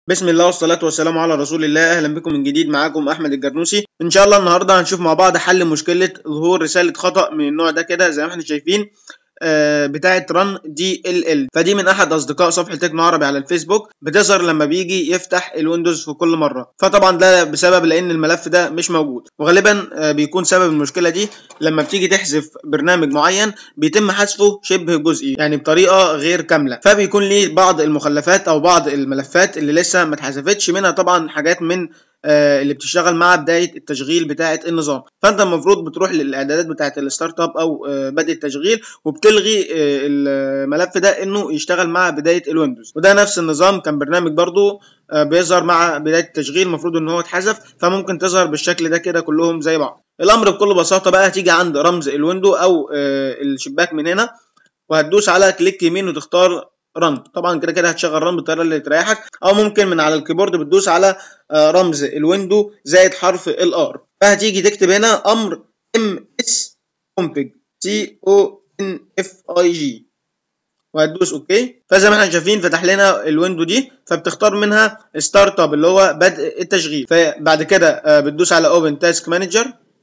بسم الله والصلاة والسلام على رسول الله أهلا بكم من جديد معاكم أحمد الجرنوسي إن شاء الله النهاردة هنشوف مع بعض حل مشكلة ظهور رسالة خطأ من النوع ده كده زي ما احنا شايفين آه، بتاعة رن دي ال ال فدي من أحد أصدقاء صفحة تكنو عربي على الفيسبوك بتظهر لما بيجي يفتح الويندوز في كل مرة فطبعا ده بسبب لأن الملف ده مش موجود وغالبا آه، بيكون سبب المشكلة دي لما بتيجي تحذف برنامج معين بيتم حذفه شبه جزئي يعني بطريقة غير كاملة فبيكون ليه بعض المخلفات أو بعض الملفات اللي لسه ما اتحذفتش منها طبعا حاجات من آه، اللي بتشتغل مع بدايه التشغيل بتاعه النظام فانت المفروض بتروح للاعدادات بتاعه الستارت اب او آه، بدء التشغيل وبتلغي آه، الملف ده انه يشتغل مع بدايه الويندوز وده نفس النظام كان برنامج برضو آه، بيظهر مع بدايه التشغيل المفروض ان هو اتحذف فممكن تظهر بالشكل ده كده كلهم زي بعض الامر بكل بساطه بقى هتيجي عند رمز الويندو او آه، الشباك من هنا وهتدوس على كليك يمين وتختار رن طبعا كده كده هتشغل رن بالطريقه اللي تريحك او ممكن من على الكيبورد بتدوس على آه، رمز الويندو زائد حرف الار فهتيجي تكتب هنا امر ام اس config سي او ان اف اي جي وهتدوس اوكي فزي ما احنا شايفين فتح لنا الويندو دي فبتختار منها ستارت اب اللي هو بدء التشغيل فبعد كده آه، بتدوس على اوبن تاسك مانجر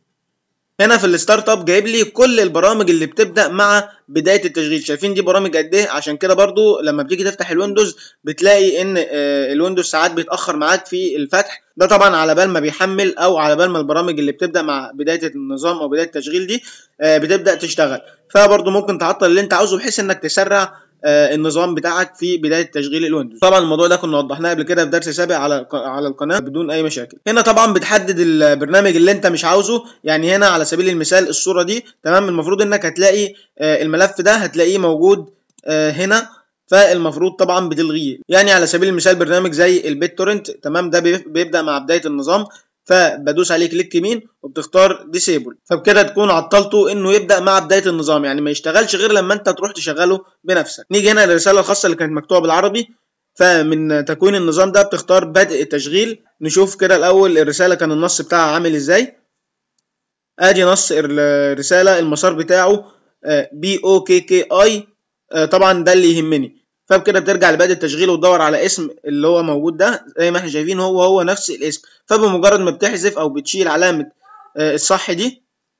هنا في الستارت اب جايب لي كل البرامج اللي بتبدا مع بدايه التشغيل شايفين دي برامج قد ايه عشان كده برضو لما بتيجي تفتح الويندوز بتلاقي ان آه، الويندوز ساعات بيتاخر معاك في الفتح ده طبعا على بال ما بيحمل او على بال ما البرامج اللي بتبدا مع بدايه النظام او بدايه التشغيل دي آه، بتبدا تشتغل فبرضو ممكن تعطل اللي انت عاوزه بحيث انك تسرع آه، النظام بتاعك في بدايه تشغيل الويندوز طبعا الموضوع ده كنا وضحناه قبل كده في درس سابق على الق- على القناه بدون اي مشاكل هنا طبعا بتحدد البرنامج اللي انت مش عاوزه يعني هنا على سبيل المثال الصوره دي تمام المفروض انك هتلاقي آه، الملف ده هتلاقيه موجود آه، هنا فالمفروض طبعا بتلغيه يعني على سبيل المثال برنامج زي البيت تورنت تمام ده بيف- بيبدا مع بدايه النظام فبدوس عليه كليك يمين وبتختار ديسيبل فبكده تكون عطلته انه يبدا مع بدايه النظام يعني ما يشتغلش غير لما انت تروح تشغله بنفسك نيجي هنا للرساله الخاصه اللي كانت مكتوبه بالعربي فمن تكوين النظام ده بتختار بدء التشغيل نشوف كده الاول الرساله كان النص بتاعها عامل ازاي ادي نص الرساله المسار بتاعه بي او كي كي اي طبعا ده اللي يهمني فبكده بترجع لبدء التشغيل وتدور على اسم اللي هو موجود ده زي ما احنا شايفين هو هو نفس الاسم فبمجرد ما بتحذف او بتشيل علامه آه، الصح دي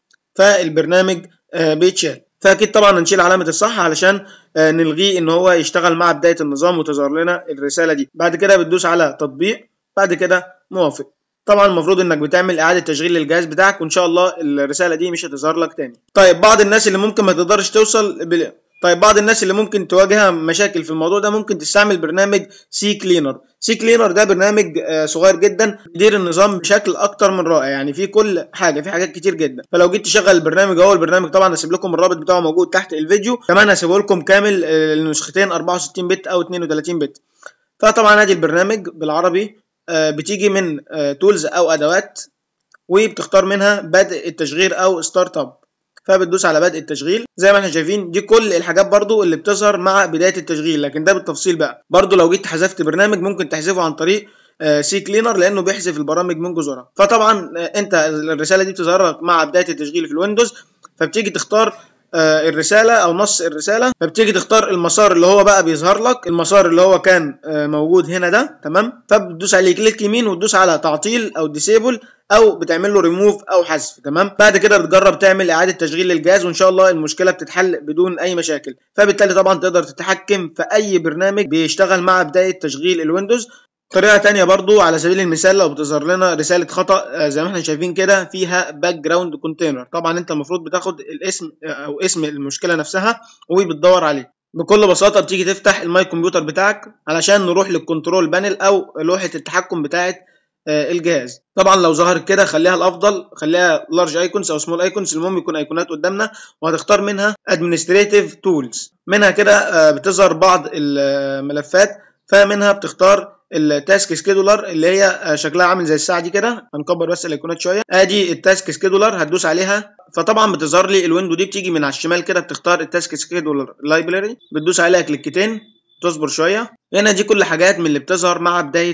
فالبرنامج آه، بيتشال فاكيد طبعا هنشيل علامه الصح علشان آه، نلغيه ان هو يشتغل مع بدايه النظام وتظهر لنا الرساله دي بعد كده بتدوس على تطبيق بعد كده موافق طبعا المفروض انك بتعمل اعاده تشغيل للجهاز بتاعك وان شاء الله الرساله دي مش هتظهر لك تاني طيب بعض الناس اللي ممكن ما تقدرش توصل بال... طيب بعض الناس اللي ممكن تواجهها مشاكل في الموضوع ده ممكن تستعمل برنامج سي كلينر سي كلينر ده برنامج آه، صغير جدا بيدير النظام بشكل اكتر من رائع يعني فيه كل حاجه في حاجات كتير جدا فلو جيت تشغل البرنامج اهو البرنامج طبعا هسيب لكم الرابط بتاعه موجود تحت الفيديو كمان هسيبه لكم كامل آه، النسختين 64 بت او 32 بت فطبعا ادي البرنامج بالعربي آه، بتيجي من تولز او ادوات وبتختار منها بدء التشغيل او ستارت اب فبتدوس على بدء التشغيل زي ما احنا شايفين دي كل الحاجات برضو اللي بتظهر مع بدايه التشغيل لكن ده بالتفصيل بقى برضو لو جيت حذفت برنامج ممكن تحذفه عن طريق سي كلينر لانه بيحذف البرامج من جذورها فطبعا آه، انت الرساله دي بتظهر لك مع بدايه التشغيل في الويندوز فبتيجي تختار آه، الرساله او نص الرساله فبتيجي تختار المسار اللي هو بقى بيظهر لك المسار اللي هو كان آه، موجود هنا ده تمام فبتدوس عليه كليك يمين وتدوس على تعطيل او ديسيبل او بتعمل له ريموف او حذف تمام بعد كده بتجرب تعمل اعاده تشغيل للجهاز وان شاء الله المشكله بتتحل بدون اي مشاكل فبالتالي طبعا تقدر تتحكم في اي برنامج بيشتغل مع بدايه تشغيل الويندوز طريقة تانية برضو على سبيل المثال لو بتظهر لنا رسالة خطأ آه، زي ما احنا شايفين كده فيها باك جراوند كونتينر طبعا انت المفروض بتاخد الاسم آه، او اسم المشكلة نفسها وبتدور عليه بكل بساطة بتيجي تفتح الماي كمبيوتر بتاعك علشان نروح للكنترول بانل او لوحة التحكم بتاعة آه، الجهاز طبعا لو ظهرت كده خليها الافضل خليها لارج ايكونز او سمول ايكونز المهم يكون ايقونات قدامنا وهتختار منها ادمنستريتيف تولز منها كده آه، بتظهر بعض الملفات فمنها بتختار التاسك سكيدولر اللي هي آه، شكلها عامل زي الساعه دي كده هنكبر بس الايقونات شويه ادي التاسك سكيدولر هتدوس عليها فطبعا بتظهر لي الويندو دي بتيجي من على الشمال كده بتختار التاسك سكيدولر لايبراري بتدوس عليها كليكتين تصبر شويه هنا دي كل حاجات من اللي بتظهر مع بدايه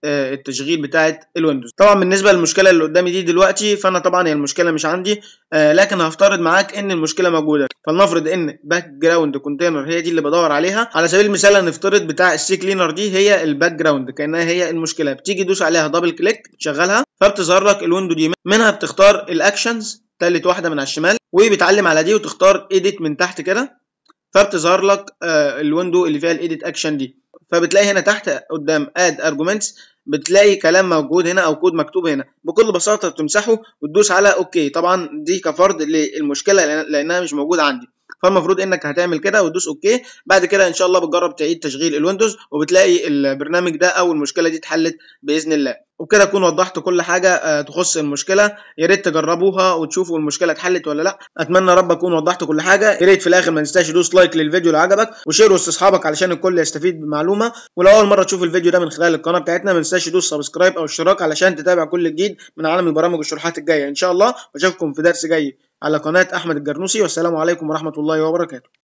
التشغيل بتاعه الويندوز طبعا بالنسبه للمشكله اللي قدامي دي دلوقتي فانا طبعا هي المشكله مش عندي لكن هفترض معاك ان المشكله موجوده فلنفرض ان باك جراوند كونتينر هي دي اللي بدور عليها على سبيل المثال هنفترض بتاع السي كلينر دي هي الباك جراوند كانها هي المشكله بتيجي تدوس عليها دبل كليك تشغلها فبتظهر لك الويندو دي منها بتختار الاكشنز تالت واحده من على الشمال وبتعلم على دي وتختار ايديت من تحت كده فبتظهر لك الويندو اللي فيها الايديت اكشن دي فبتلاقي هنا تحت قدام اد ارجومنتس بتلاقي كلام موجود هنا او كود مكتوب هنا بكل بساطه تمسحه وتدوس على اوكي طبعا دي كفرض للمشكله لانها مش موجوده عندي فالمفروض انك هتعمل كده وتدوس اوكي بعد كده ان شاء الله بتجرب تعيد تشغيل الويندوز وبتلاقي البرنامج ده او المشكله دي اتحلت باذن الله وبكده اكون وضحت كل حاجه تخص المشكله يا ريت تجربوها وتشوفوا المشكله اتحلت ولا لا اتمنى رب اكون وضحت كل حاجه يا ريت في الاخر ما تنساش تدوس لايك للفيديو لو عجبك وشير وسط اصحابك علشان الكل يستفيد بمعلومه ولو اول مره تشوف الفيديو ده من خلال القناه بتاعتنا ما تنساش تدوس سبسكرايب او اشتراك علشان تتابع كل جديد من عالم البرامج والشروحات الجايه ان شاء الله واشوفكم في درس جاي على قناه احمد الجرنوسي والسلام عليكم ورحمه الله وبركاته